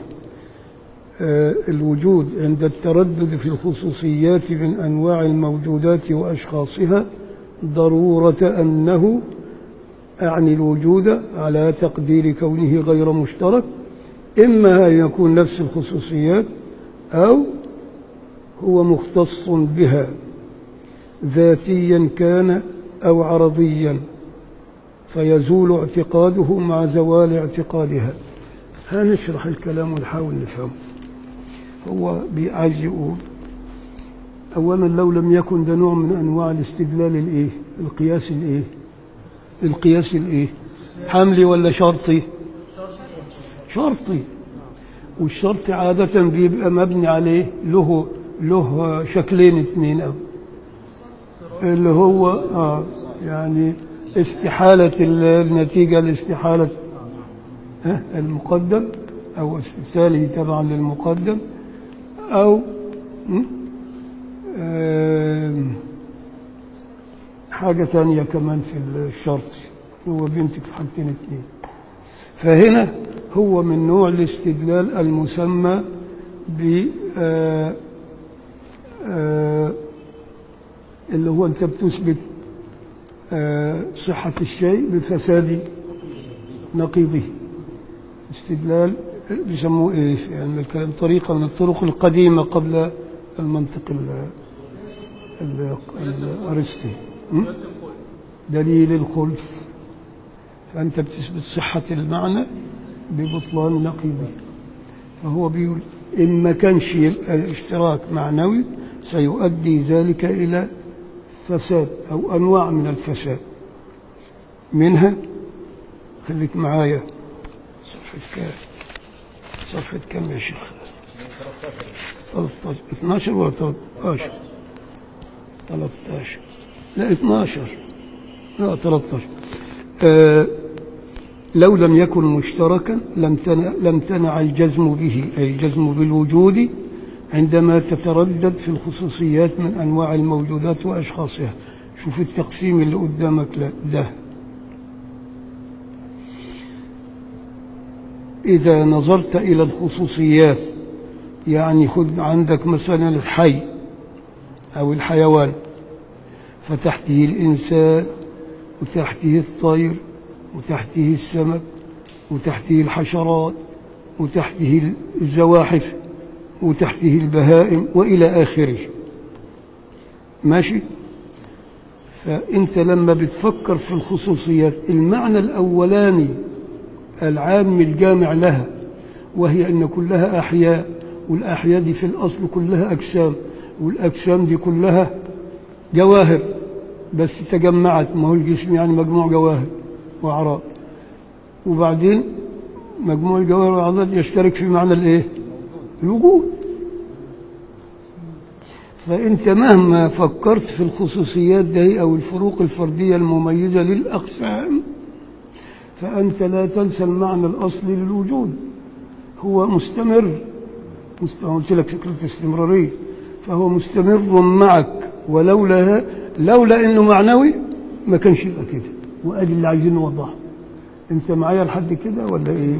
[SPEAKER 1] آه، الوجود عند التردد في الخصوصيات من أنواع الموجودات وأشخاصها ضرورة أنه أعني الوجود على تقدير كونه غير مشترك إما أن يكون نفس الخصوصيات أو هو مختص بها ذاتيا كان أو عرضيا فيزول اعتقاده مع زوال اعتقادها هنشرح الكلام ونحاول نفهمه هو عايز يقول اولا لو لم يكن ده نوع من انواع الاستدلال الايه القياس الايه القياس الايه حملي ولا شرطي شرطي والشرط عادة بيبقى مبني عليه له له شكلين اثنين أو اللي هو آه يعني استحالة النتيجة لاستحالة ها، المقدم أو التالي تبعا للمقدم أو م، آم، حاجة ثانية كمان في الشرط هو بينتج في حاجتين اثنين فهنا هو من نوع الاستدلال المسمى ب آه، آه، اللي هو انت بتثبت آه، صحة الشيء بفساد نقيضه استدلال بيسموه ايه في علم الكلام طريقة من الطرق القديمة قبل المنطق ال ال- الأرسطي م?
[SPEAKER 2] بس الخلق
[SPEAKER 1] دليل الخلف فأنت بتثبت صحة المعنى ببطلان نقيضه فهو بيقول إن ما كانش يبقى اشتراك معنوي سيؤدي ذلك إلى فساد أو أنواع من الفساد منها خليك معايا صفحة كام صفحة كام يا شيخ 13 12 ولا 13 13 لا 12 لا 13 آه لو لم يكن مشتركا لم تنع, لم تنع الجزم به أي الجزم بالوجود عندما تتردد في الخصوصيات من أنواع الموجودات وأشخاصها شوف التقسيم اللي قدامك لا- ده إذا نظرت إلى الخصوصيات يعني خذ عندك مثلا الحي أو الحيوان فتحته الإنسان وتحته الطير وتحته السمك وتحته الحشرات وتحته الزواحف وتحته البهائم وإلى آخره ماشي فأنت لما بتفكر في الخصوصيات المعنى الأولاني العام الجامع لها وهي أن كلها أحياء والأحياء دي في الأصل كلها أجسام والأجسام دي كلها جواهر بس تجمعت ما هو الجسم يعني مجموع جواهر وأعراض وبعدين مجموع الجواهر والأعراض يشترك في معنى الإيه؟ الوجود فأنت مهما فكرت في الخصوصيات دي أو الفروق الفردية المميزة للأقسام فأنت لا تنسى المعنى الأصلي للوجود هو مستمر مست- قلت لك فكرة استمرارية فهو مستمر معك ولولا لولا انه معنوي ما كانش يبقى كده وادي اللي عايزين نوضحه انت معايا لحد كده ولا ايه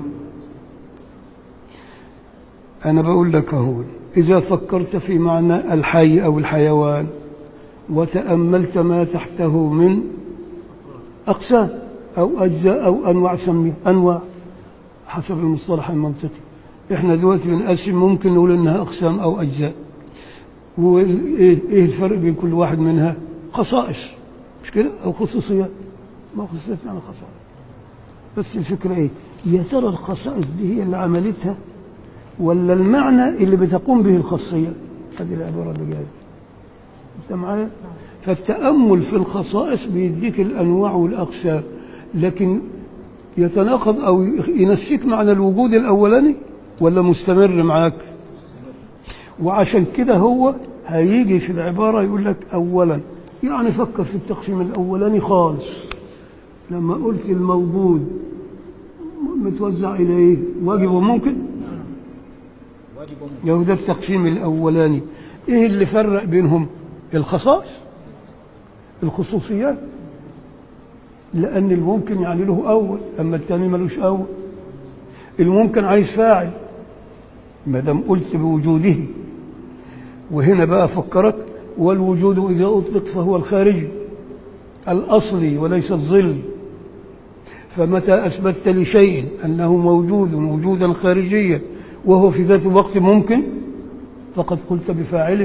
[SPEAKER 1] انا بقول لك اهو اذا فكرت في معنى الحي او الحيوان وتاملت ما تحته من اقسام او اجزاء او انواع سميه انواع حسب المصطلح المنطقي احنا دلوقتي بنقسم ممكن نقول انها اقسام او اجزاء وايه ايه الفرق بين كل واحد منها خصائص مش كده او خصوصيات ما خصوصيات يعني خصائص بس الفكره ايه يا ترى الخصائص دي هي اللي عملتها ولا المعنى اللي بتقوم به الخاصيه هذه العباره اللي جايه انت معايا فالتامل في الخصائص بيديك الانواع والاقسام لكن يتناقض او ينسيك معنى الوجود الاولاني ولا مستمر معاك وعشان كده هو هيجي في العبارة يقول لك أولا يعني فكر في التقسيم الأولاني خالص لما قلت الموجود متوزع إلى إيه واجب وممكن
[SPEAKER 4] واجب وممكن.
[SPEAKER 1] يهو ده التقسيم الأولاني إيه اللي فرق بينهم الخصائص الخصوصيات لأن الممكن يعني له أول أما الثاني ملوش أول الممكن عايز فاعل ما دام قلت بوجوده وهنا بقى فكرك والوجود إذا أطلق فهو الخارجي الأصلي وليس الظل فمتى أثبتت لشيء أنه موجود وجودا خارجيا وهو في ذات الوقت ممكن فقد قلت بفاعله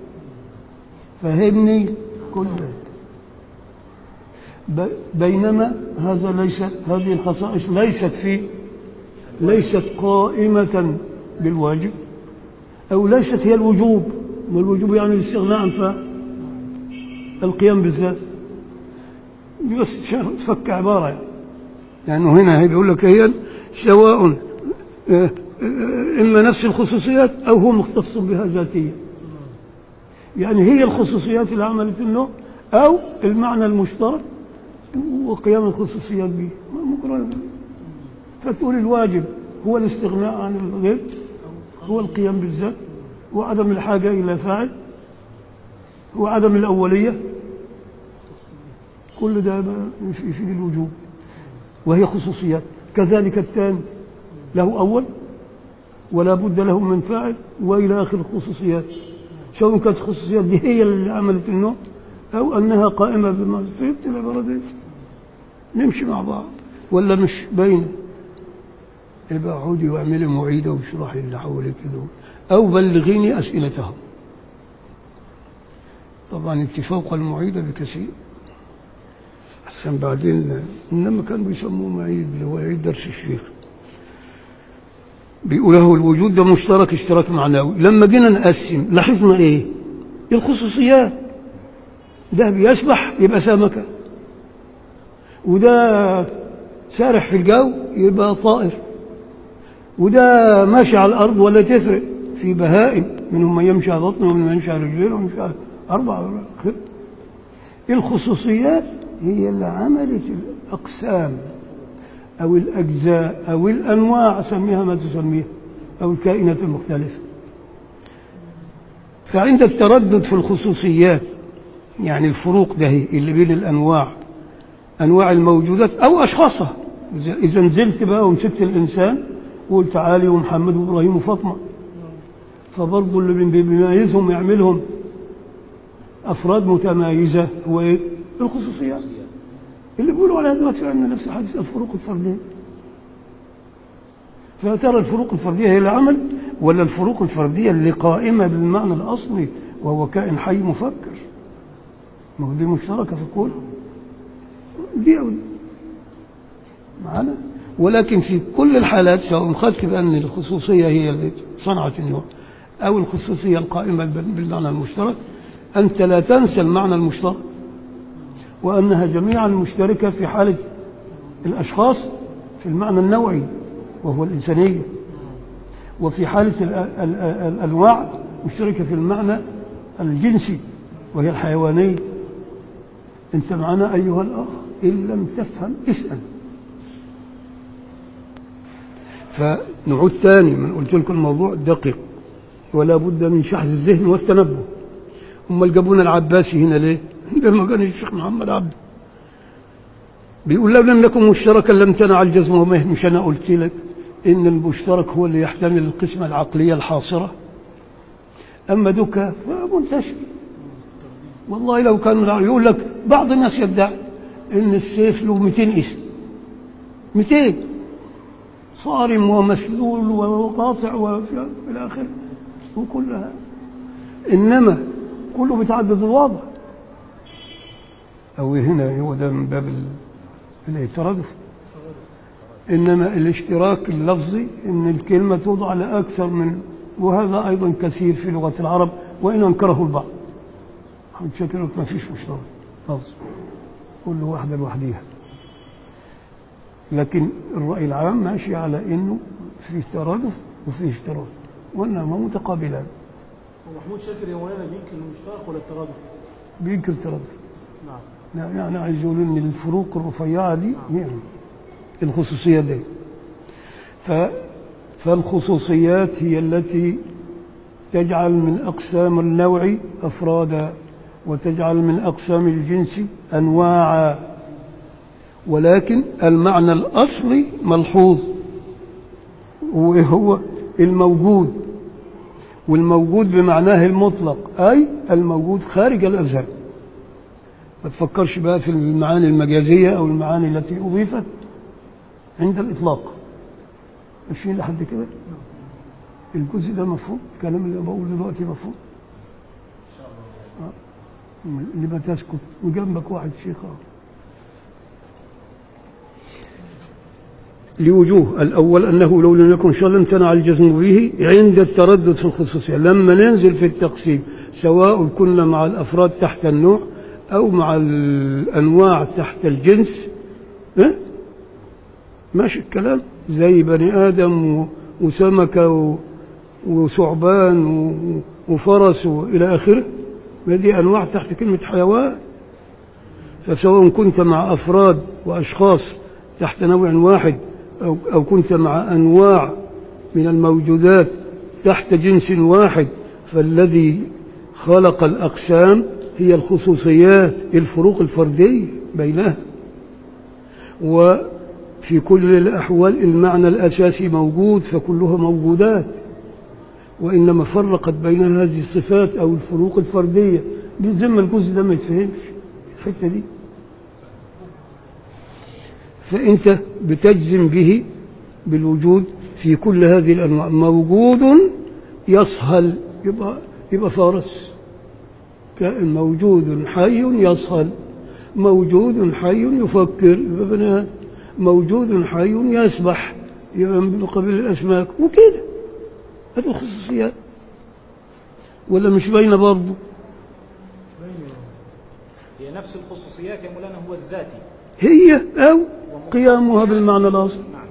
[SPEAKER 1] فهمني كل ب- بينما هذا ليس هذه الخصائص ليست في ليست قائمة بالواجب أو ليست هي الوجوب ما الوجوب يعني الاستغناء عن فاعل القيام بالذات دي بس شا- تفك عبارة يعني لأنه هنا هي بيقول لك هي سواء آه، آه، إما نفس الخصوصيات أو هو مختص بها ذاتيا يعني هي الخصوصيات اللي عملت النوع أو المعنى المشترك وقيام الخصوصيات به مقرر فتقول الواجب هو الاستغناء عن الغير هو القيام بالذات وعدم الحاجة إلى فاعل وعدم الأولية كل ده ما يفيد الوجوب وهي خصوصيات كذلك الثاني له أول ولا بد له من فاعل وإلى آخر الخصوصيات سواء كانت الخصوصيات دي هي اللي عملت النوع أو أنها قائمة بما فهمت العبارة دي نمشي مع بعض ولا مش باينة يبقى عودي واعملي معيدة واشرحي اللي حواليك كده أو بلغيني أسئلتهم طبعا اتفاق المعيدة بكثير عشان بعدين إنما كانوا بيسموه معيد اللي هو عيد درس الشيخ بيقول له الوجود ده مشترك اشتراك معنوي لما جينا نقسم لاحظنا ايه الخصوصيات ده بيسبح يبقى سمكة وده سارح في الجو يبقى طائر وده ماشي على الأرض ولا تفرق في بهائم منهم من يمشي على بطنه ومن يمشي على رجلين ومن يمشي على أربعة خير. الخصوصيات هي اللي عملت الأقسام أو الأجزاء أو الأنواع سميها ما تسميها أو الكائنات المختلفة فعند التردد في الخصوصيات يعني الفروق ده اللي بين الأنواع أنواع الموجودات أو أشخاصها إذا نزلت بقى ومسكت الإنسان وقلت علي ومحمد وإبراهيم وفاطمة فبرضه اللي بيميزهم يعملهم أفراد متمايزة هو إيه؟ الخصوصيات اللي بيقولوا عليها دلوقتي عندنا نفس حديث الفروق الفردية فترى الفروق الفردية هي العمل ولا الفروق الفردية اللي قائمة بالمعنى الأصلي وهو كائن حي مفكر ما هو دي مشتركة في الكل دي أو دي معنا ولكن في كل الحالات سواء خدت بأن الخصوصية هي اللي صنعت النوع أو الخصوصية القائمة بالمعنى المشترك أنت لا تنسى المعنى المشترك وأنها جميعا مشتركة في حالة الأشخاص في المعنى النوعي وهو الإنسانية وفي حالة ال- ال- ال- الأنواع مشتركة في المعنى الجنسي وهي الحيوانية أنت معنا أيها الأخ إن لم تفهم اسأل فنعود ثاني من قلت لكم الموضوع دقيق ولا بد من شحذ الذهن والتنبه هم جابونا العباسي هنا ليه؟ ده ما كان الشيخ محمد عبد بيقول لو لم يكن مشتركا لم تنع الجزم وما مش انا قلت لك ان المشترك هو اللي يحتمل القسمه العقليه الحاصره اما دكا فمنتشر والله لو كان يقول لك بعض الناس يدعي ان السيف له 200 اسم 200 صارم ومسلول وقاطع والى اخره وكلها انما كله بيتعدد الواضح او هنا هو ده من باب ال- الترادف انما الاشتراك اللفظي ان الكلمه توضع لاكثر من وهذا ايضا كثير في لغه العرب وان انكره البعض محمد شاكر يقول ما فيش مشترك لفظ كل واحده لوحديها لكن الراي العام ماشي على انه في ترادف وفي اشتراك وانهما متقابلان
[SPEAKER 3] ومحمود شاكر يا مولانا بينكر المشترك ولا الترادف؟
[SPEAKER 1] بينكر ترادف
[SPEAKER 3] نعم
[SPEAKER 1] يعني يعني عايز يقول ان الفروق الرفيعه دي يعني الخصوصيه دي ف فالخصوصيات هي التي تجعل من اقسام النوع افرادا وتجعل من اقسام الجنس انواعا ولكن المعنى الاصلي ملحوظ وهو الموجود والموجود بمعناه المطلق اي الموجود خارج الاذهان ما تفكرش بقى في المعاني المجازية أو المعاني التي أضيفت عند الإطلاق ماشيين لحد كده الجزء ده مفهوم الكلام اللي بقوله دلوقتي مفهوم آه. اللي ما تسكت وجنبك واحد شيخ أهو. لوجوه الأول أنه لو لم يكن شرا امتنع الجزم به عند التردد في الخصوصية لما ننزل في التقسيم سواء كنا مع الأفراد تحت النوع أو مع الأنواع تحت الجنس ها؟ ماشي الكلام زي بني آدم و- وسمكة و- وثعبان و- وفرس وإلى آخره ما دي أنواع تحت كلمة حيوان فسواء كنت مع أفراد وأشخاص تحت نوع واحد أو, أو كنت مع أنواع من الموجودات تحت جنس واحد فالذي خلق الأقسام هي الخصوصيات الفروق الفردية بينها وفي كل الأحوال المعنى الأساسي موجود فكلها موجودات وإنما فرقت بين هذه الصفات أو الفروق الفردية بالذمة الجزء ده ما يتفهمش الحتة دي فأنت بتجزم به بالوجود في كل هذه الأنواع موجود يصهل يبقى, يبقى فارس كائن موجود حي يصهل موجود حي يفكر يبقى بني آدم. موجود حي يسبح يبقى من قبيل الأسماك وكده هذه الخصوصيات ولا مش باينة برضه
[SPEAKER 4] هي نفس الخصوصيات يا مولانا هو الذاتي
[SPEAKER 1] هي أو قيامها بالمعنى الأصلي
[SPEAKER 4] نعم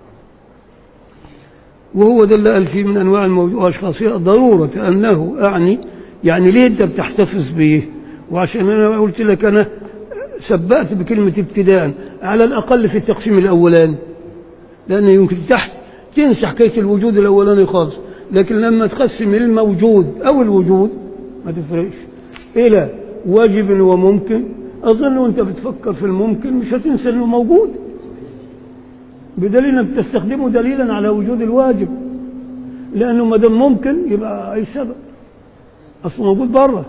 [SPEAKER 1] وهو ده اللي قال فيه من انواع الموجود واشخاصيه ضروره انه اعني يعني ليه انت بتحتفظ بيه وعشان انا قلت لك انا سبقت بكلمه ابتداء على الاقل في التقسيم الاولاني لان يمكن تحت تنسى حكايه الوجود الاولاني خالص لكن لما تقسم الموجود او الوجود ما تفرقش الى واجب وممكن اظن وانت بتفكر في الممكن مش هتنسى انه موجود بدليل انك بتستخدمه دليلا على وجود الواجب لانه ما دام ممكن يبقى اي سبب اصله موجود بره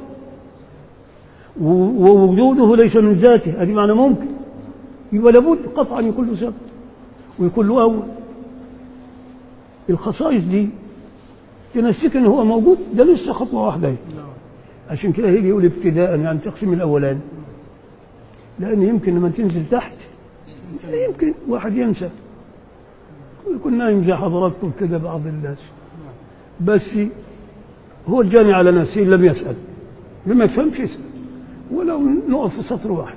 [SPEAKER 1] و- ووجوده ليس من ذاته هذه معنى ممكن يبقى لابد قطعا يكون له سبب ويكون له اول الخصائص دي تنسيك ان هو موجود ده لسه خطوه واحده اهي. عشان كده هيجي يقول ابتداء يعني تقسيم الاولاني لان يمكن لما تنزل تحت يمكن واحد ينسى يكون نايم زي حضراتكم كده بعض الناس بس هو الجاني على نفسه إن لم يسأل لما يفهمش يسأل ولو نقف في سطر واحد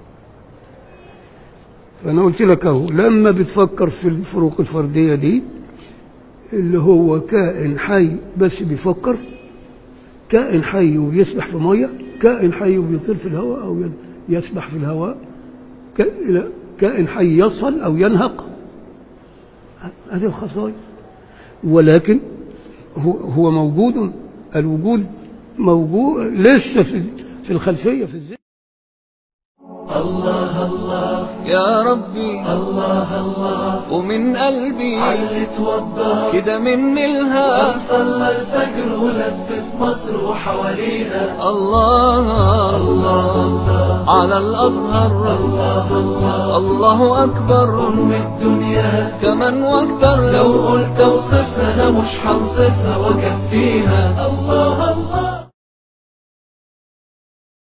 [SPEAKER 1] فأنا قلت لك أهو لما بتفكر في الفروق الفردية دي اللي هو كائن حي بس بيفكر كائن حي وبيسبح في مية كائن حي وبيطير في الهواء أو يسبح في الهواء ك- لا، كائن حي يصل أو ينهق هذه الخصائص ولكن هو, هو موجود الوجود موجود لسه في في الخلفية في الذهن
[SPEAKER 5] يا ربي الله الله ومن قلبي
[SPEAKER 6] علي توضى
[SPEAKER 5] كده مني الهام
[SPEAKER 6] صلى الفجر ولفت مصر وحوالينا
[SPEAKER 5] الله الله على الأزهر
[SPEAKER 6] الله الله
[SPEAKER 5] الله أكبر
[SPEAKER 6] أم الدنيا
[SPEAKER 5] كمان واكتر
[SPEAKER 6] لو
[SPEAKER 5] لو
[SPEAKER 6] قلت اوصفها انا مش هنصفها واكفيها الله الله